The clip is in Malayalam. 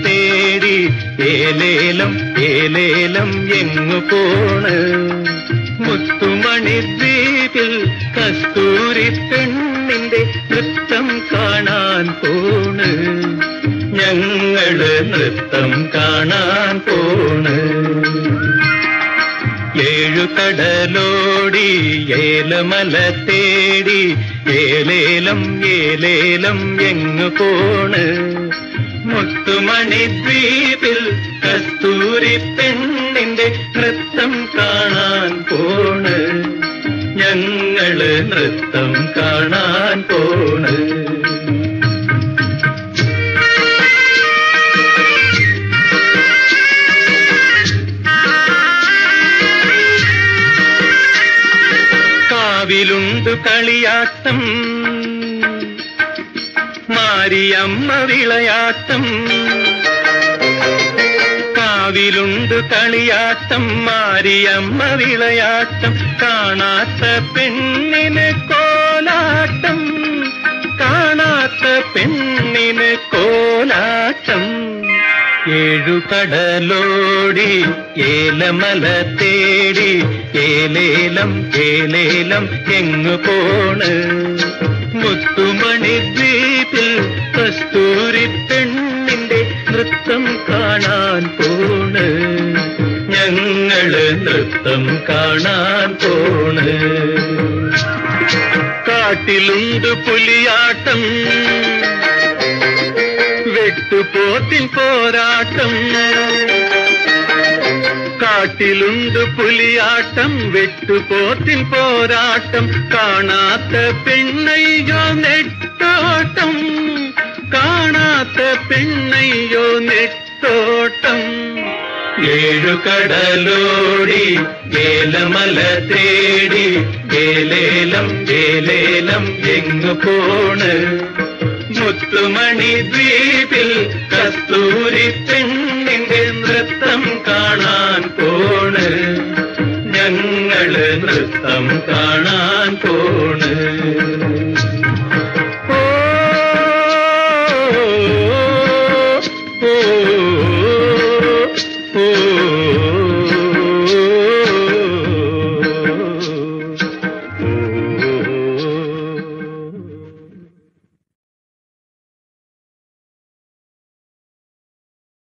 തേടി ഏലേലം ഏലേലം എങ്ങു പോണ് മുത്തുമണി ദ്വീപിൽ കസ്തൂരി പെണ്ണിന്റെ നൃത്തം കാണാൻ പോണ് ഞങ്ങള് നൃത്തം കാണാൻ പോണ് ഏഴു കടലോടി ഏലമല തേടി ഏലേലം ഏലേലം എങ്ങു പോണ് മുത്തുമണി ദ്വീപിൽ കസ്തൂരി പെണ്ണിന്റെ നൃത്തം കാണാൻ പോണ് ഞങ്ങള് നൃത്തം കാണാൻ പോണ് കാവിലുണ്ട് കളിയാട്ടം മാരിയമ്മ വിളയാട്ടം കാവിലുണ്ട് കളിയാട്ടം മാരിയമ്മ വിളയാട്ടം കാണാത്ത പെണ്ണിന് കോലാട്ടം കാണാത്ത പെണ്ണിന് കോലാട്ടം ഏഴു കടലോടി ഏലമല തേടി ഏലേലം ഏലേലം എങ്ങു പോണ് മുത്തുമണി ദ്വീപിൽ കസ്തൂരി പെണ്ണിന്റെ നൃത്തം കാണാൻ പോണ് ഞങ്ങള് നൃത്തം കാണാൻ പോണ് കാട്ടിലുണ്ട് പുലിയാട്ടം വെട്ടുപോത്തിൻ പോരാട്ടം കാട്ടിലുണ്ട് പുലിയാട്ടം വെട്ടുപോത്തിൻ പോരാട്ടം കാണാത്ത പെണ്ണയ്യോ നെട്ടോട്ടം കാണാത്ത പെണ്ണയ്യോ നെട്ടോട്ടം ഏഴു കടലോടി ഏലമല തേടി ഏലേലം ഏലേലം എങ്ങു പോണ് മുത്തുമണി ദ്വീപിൽ കസ്തൂരി പെണ്ണിന്റെ നൃത്തം കാണാൻ പോണ് ഞങ്ങള് നൃത്തം കാണാൻ പോണ്